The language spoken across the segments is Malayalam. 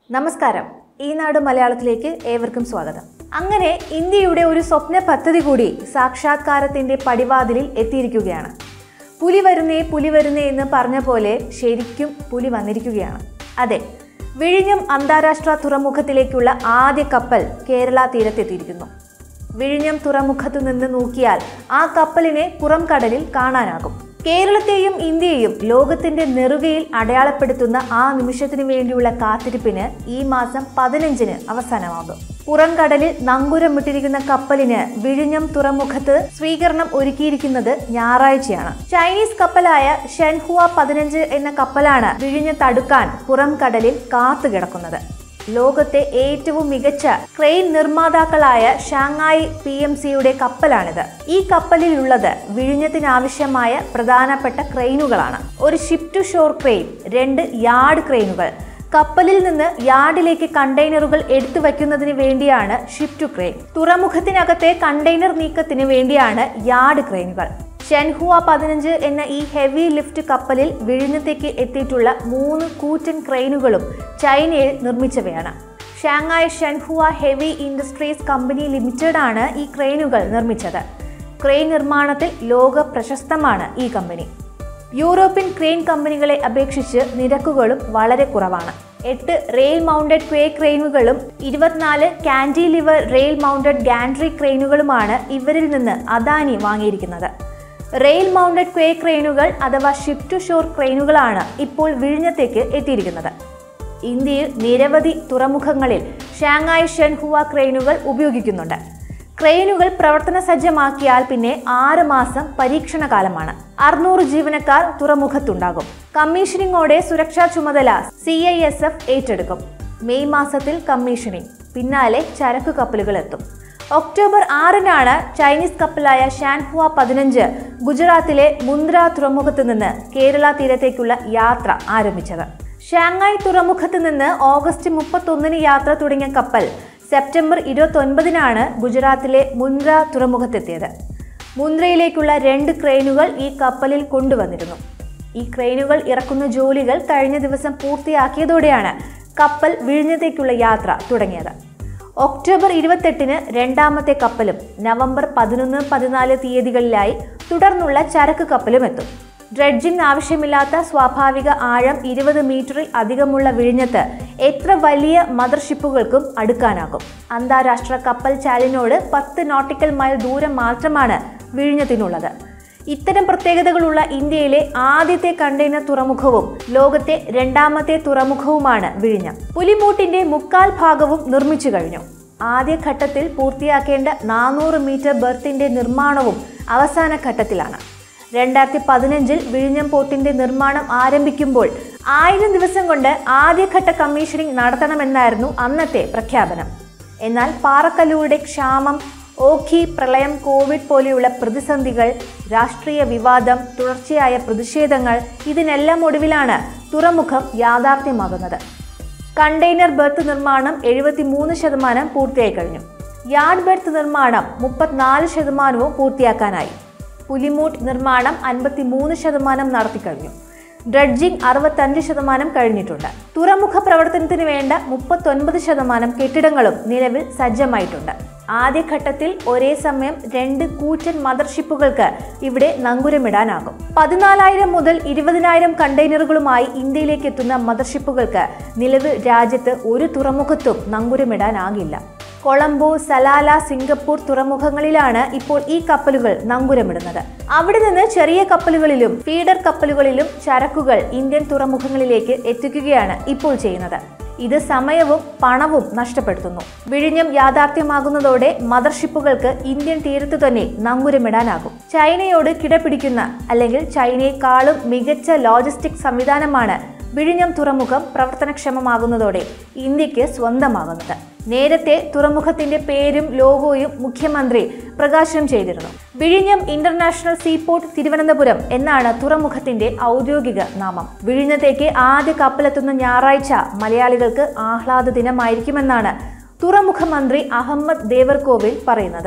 നമസ്കാരം ഈ നാട് മലയാളത്തിലേക്ക് ഏവർക്കും സ്വാഗതം അങ്ങനെ ഇന്ത്യയുടെ ഒരു സ്വപ്ന പദ്ധതി കൂടി സാക്ഷാത്കാരത്തിന്റെ പടിവാതിലിൽ എത്തിയിരിക്കുകയാണ് പുലി വരുന്നേ പുലി വരുന്നേ എന്ന് പറഞ്ഞ പോലെ ശരിക്കും പുലി വന്നിരിക്കുകയാണ് അതെ വിഴിഞ്ഞം അന്താരാഷ്ട്ര തുറമുഖത്തിലേക്കുള്ള ആദ്യ കപ്പൽ കേരള തീരത്തെത്തിയിരിക്കുന്നു വിഴിഞ്ഞം തുറമുഖത്തു നിന്ന് നോക്കിയാൽ ആ കപ്പലിനെ പുറം കടലിൽ കാണാനാകും കേരളത്തെയും ഇന്ത്യയെയും ലോകത്തിന്റെ നെറുകയിൽ അടയാളപ്പെടുത്തുന്ന ആ നിമിഷത്തിനു വേണ്ടിയുള്ള കാത്തിരിപ്പിന് ഈ മാസം പതിനഞ്ചിന് അവസാനമാകും പുറംകടലിൽ നങ്കുരമിട്ടിരിക്കുന്ന കപ്പലിന് വിഴിഞ്ഞം തുറമുഖത്ത് സ്വീകരണം ഒരുക്കിയിരിക്കുന്നത് ഞായറാഴ്ചയാണ് ചൈനീസ് കപ്പലായ ഷെൻഹുവ പതിനഞ്ച് എന്ന കപ്പലാണ് വിഴിഞ്ഞത്തടുക്കാൻ പുറം കടലിൽ കാത്തുകിടക്കുന്നത് ലോകത്തെ ഏറ്റവും മികച്ച ക്രെയിൻ നിർമ്മാതാക്കളായ ഷാങ്ങായി പി എം സിയുടെ കപ്പലാണിത് ഈ കപ്പലിലുള്ളത് വിഴിഞ്ഞത്തിനാവശ്യമായ പ്രധാനപ്പെട്ട ക്രെയിനുകളാണ് ഒരു ഷിപ്പ് ടു ഷോർ ക്രെയിൻ രണ്ട് യാർഡ് ക്രെയിനുകൾ കപ്പലിൽ നിന്ന് യാർഡിലേക്ക് കണ്ടെയ്നറുകൾ എടുത്തു വയ്ക്കുന്നതിന് വേണ്ടിയാണ് ഷിപ്പ് ടു ക്രെയിൻ തുറമുഖത്തിനകത്തെ കണ്ടെയ്നർ നീക്കത്തിന് വേണ്ടിയാണ് യാർഡ് ക്രെയിനുകൾ ഷെൻഹുവ പതിനഞ്ച് എന്ന ഈ ഹെവി ലിഫ്റ്റ് കപ്പലിൽ വിഴിഞ്ഞത്തേക്ക് എത്തിയിട്ടുള്ള മൂന്ന് കൂറ്റൻ ക്രെയിനുകളും ചൈനയിൽ നിർമ്മിച്ചവയാണ് Shanghai Shenhua heavy industries company limited ആണ് ഈ ക്രെയിനുകൾ നിർമ്മിച്ചത് ക്രെയിൻ നിർമ്മാണത്തിൽ ലോക പ്രശസ്തമാണ് ഈ കമ്പനി യൂറോപ്യൻ ക്രെയിൻ കമ്പനികളെ അപേക്ഷിച്ച് നിരക്കുകളും വളരെ കുറവാണ് എട്ട് റെയിൽ മൗണ്ടഡ് ക്വേ ക്രെയിനുകളും ഇരുപത്തിനാല് കാൻഡിലിവർ റെയിൽ മൗണ്ടഡ് ഗാൻട്രി ക്രെയിനുകളുമാണ് ഇവരിൽ നിന്ന് അദാനി വാങ്ങിയിരിക്കുന്നത് റെയിൽ മൗണ്ടഡ് ക്വേ ക്രെയിനുകൾ അഥവാ ഷിപ്പ് ടു ഷോർ ക്രെയിനുകളാണ് ഇപ്പോൾ വിഴിഞ്ഞത്തേക്ക് എത്തിയിരിക്കുന്നത് ഇന്ത്യയിൽ നിരവധി തുറമുഖങ്ങളിൽ ഷാങ്ങായ് ഷെൻഹുവ ക്രെയിനുകൾ ഉപയോഗിക്കുന്നുണ്ട് ക്രെയിനുകൾ പ്രവർത്തന സജ്ജമാക്കിയാൽ പിന്നെ ആറ് മാസം പരീക്ഷണ കാലമാണ് അറുന്നൂറ് ജീവനക്കാർ തുറമുഖത്തുണ്ടാകും കമ്മീഷനിങ്ങോടെ സുരക്ഷാ ചുമതല സി ഐ എസ് എഫ് ഏറ്റെടുക്കും മെയ് മാസത്തിൽ കമ്മീഷനിങ് പിന്നാലെ ചരക്കു കപ്പലുകൾ എത്തും ഒക്ടോബർ ആറിനാണ് ചൈനീസ് കപ്പലായ ഷാൻഹുവ പതിനഞ്ച് ഗുജറാത്തിലെ മുന്ദ്ര തുറമുഖത്ത് നിന്ന് കേരള തീരത്തേക്കുള്ള യാത്ര ആരംഭിച്ചത് ഷാങ്ങായ് തുറമുഖത്ത് നിന്ന് ഓഗസ്റ്റ് മുപ്പത്തൊന്നിന് യാത്ര തുടങ്ങിയ കപ്പൽ സെപ്റ്റംബർ ഇരുപത്തൊൻപതിനാണ് ഗുജറാത്തിലെ മുന്ദ്ര തുറമുഖത്തെത്തിയത് മുന്ദ്രയിലേക്കുള്ള രണ്ട് ക്രെയിനുകൾ ഈ കപ്പലിൽ കൊണ്ടുവന്നിരുന്നു ഈ ക്രെയിനുകൾ ഇറക്കുന്ന ജോലികൾ കഴിഞ്ഞ ദിവസം പൂർത്തിയാക്കിയതോടെയാണ് കപ്പൽ വിഴിഞ്ഞത്തേക്കുള്ള യാത്ര തുടങ്ങിയത് ഒക്ടോബർ ഇരുപത്തെട്ടിന് രണ്ടാമത്തെ കപ്പലും നവംബർ പതിനൊന്ന് പതിനാല് തീയതികളിലായി തുടർന്നുള്ള ചരക്ക് കപ്പലും എത്തും ഡ്രഡ്ജിംഗ് ആവശ്യമില്ലാത്ത സ്വാഭാവിക ആഴം ഇരുപത് മീറ്ററിൽ അധികമുള്ള വിഴിഞ്ഞത്ത് എത്ര വലിയ മദർഷിപ്പുകൾക്കും അടുക്കാനാകും അന്താരാഷ്ട്ര കപ്പൽ ചാലിനോട് പത്ത് നോട്ടിക്കൽ മൈൽ ദൂരം മാത്രമാണ് വിഴിഞ്ഞത്തിനുള്ളത് ഇത്തരം പ്രത്യേകതകളുള്ള ഇന്ത്യയിലെ ആദ്യത്തെ കണ്ടെയ്നർ തുറമുഖവും ലോകത്തെ രണ്ടാമത്തെ തുറമുഖവുമാണ് വിഴിഞ്ഞം പുലിമൂട്ടിന്റെ മുക്കാൽ ഭാഗവും നിർമ്മിച്ചു കഴിഞ്ഞു ആദ്യഘട്ടത്തിൽ പൂർത്തിയാക്കേണ്ട നാനൂറ് മീറ്റർ ബെർത്തിന്റെ നിർമ്മാണവും അവസാന ഘട്ടത്തിലാണ് രണ്ടായിരത്തി പതിനഞ്ചിൽ വിഴിഞ്ഞം പോർട്ടിന്റെ നിർമ്മാണം ആരംഭിക്കുമ്പോൾ ആയിരം ദിവസം കൊണ്ട് ആദ്യഘട്ട കമ്മീഷനിങ് നടത്തണമെന്നായിരുന്നു അന്നത്തെ പ്രഖ്യാപനം എന്നാൽ പാറക്കല്ലുകളുടെ ക്ഷാമം ഓഖി പ്രളയം കോവിഡ് പോലെയുള്ള പ്രതിസന്ധികൾ രാഷ്ട്രീയ വിവാദം തുടർച്ചയായ പ്രതിഷേധങ്ങൾ ഇതിനെല്ലാം ഒടുവിലാണ് തുറമുഖം യാഥാർത്ഥ്യമാകുന്നത് കണ്ടെയ്നർ ബെർത്ത് നിർമ്മാണം എഴുപത്തിമൂന്ന് ശതമാനം പൂർത്തിയായി കഴിഞ്ഞു യാർഡ് ബെർത്ത് നിർമ്മാണം മുപ്പത്തിനാല് ശതമാനവും പൂർത്തിയാക്കാനായി പുലിമൂട്ട് നിർമ്മാണം അൻപത്തിമൂന്ന് ശതമാനം നടത്തിക്കഴിഞ്ഞു ഡ്രഡ്ജിംഗ് അറുപത്തഞ്ച് ശതമാനം കഴിഞ്ഞിട്ടുണ്ട് തുറമുഖ പ്രവർത്തനത്തിന് വേണ്ട മുപ്പത്തൊൻപത് ശതമാനം കെട്ടിടങ്ങളും നിലവിൽ സജ്ജമായിട്ടുണ്ട് ആദ്യഘട്ടത്തിൽ ഒരേ സമയം രണ്ട് കൂറ്റൻ മദർഷിപ്പുകൾക്ക് ഇവിടെ നങ്കുരമിടാനാകും പതിനാലായിരം മുതൽ ഇരുപതിനായിരം കണ്ടെയ്നറുകളുമായി ഇന്ത്യയിലേക്ക് എത്തുന്ന മദർഷിപ്പുകൾക്ക് നിലവിൽ രാജ്യത്ത് ഒരു തുറമുഖത്തും നങ്കുരമിടാനാകില്ല കൊളംബോ സലാല സിംഗപ്പൂർ തുറമുഖങ്ങളിലാണ് ഇപ്പോൾ ഈ കപ്പലുകൾ നങ്കുരമിടുന്നത് അവിടെ നിന്ന് ചെറിയ കപ്പലുകളിലും ഫീഡർ കപ്പലുകളിലും ചരക്കുകൾ ഇന്ത്യൻ തുറമുഖങ്ങളിലേക്ക് എത്തിക്കുകയാണ് ഇപ്പോൾ ചെയ്യുന്നത് ഇത് സമയവും പണവും നഷ്ടപ്പെടുത്തുന്നു വിഴിഞ്ഞം യാഥാർത്ഥ്യമാകുന്നതോടെ മദർഷിപ്പുകൾക്ക് ഇന്ത്യൻ തീരത്ത് തന്നെ നങ്കുരമിടാനാകും ചൈനയോട് കിടപിടിക്കുന്ന അല്ലെങ്കിൽ ചൈനയെക്കാളും മികച്ച ലോജിസ്റ്റിക് സംവിധാനമാണ് വിഴിഞ്ഞം തുറമുഖം പ്രവർത്തനക്ഷമമാകുന്നതോടെ ഇന്ത്യക്ക് സ്വന്തമാകുന്നത് നേരത്തെ തുറമുഖത്തിന്റെ പേരും ലോഗോയും മുഖ്യമന്ത്രി പ്രകാശനം ചെയ്തിരുന്നു വിഴിഞ്ഞം ഇന്റർനാഷണൽ സീപോർട്ട് തിരുവനന്തപുരം എന്നാണ് തുറമുഖത്തിന്റെ ഔദ്യോഗിക നാമം വിഴിഞ്ഞത്തേക്ക് ആദ്യ കപ്പലെത്തുന്ന ഞായറാഴ്ച മലയാളികൾക്ക് ആഹ്ലാദ ദിനമായിരിക്കുമെന്നാണ് തുറമുഖ മന്ത്രി അഹമ്മദ് ദേവർകോവിൽ പറയുന്നത്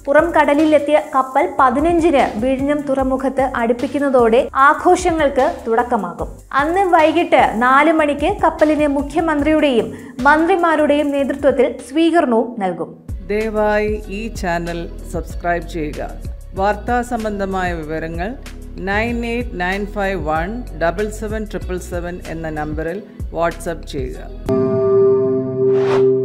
പുറം കടലിലെത്തിയ കപ്പൽ പതിനഞ്ചിന് വിഴിഞ്ഞം തുറമുഖത്ത് അടുപ്പിക്കുന്നതോടെ ആഘോഷങ്ങൾക്ക് തുടക്കമാകും അന്ന് വൈകിട്ട് നാല് മണിക്ക് കപ്പലിന് മുഖ്യമന്ത്രിയുടെയും മന്ത്രിമാരുടെയും നേതൃത്വത്തിൽ സ്വീകരണവും നൽകും ദയവായി ഈ ചാനൽ സബ്സ്ക്രൈബ് ചെയ്യുക വാർത്താ സംബന്ധമായ വിവരങ്ങൾ nine eight nine five one double seven triple seven എന്ന നമ്പറിൽ വാട്സപ്പ് ചെയ്യുക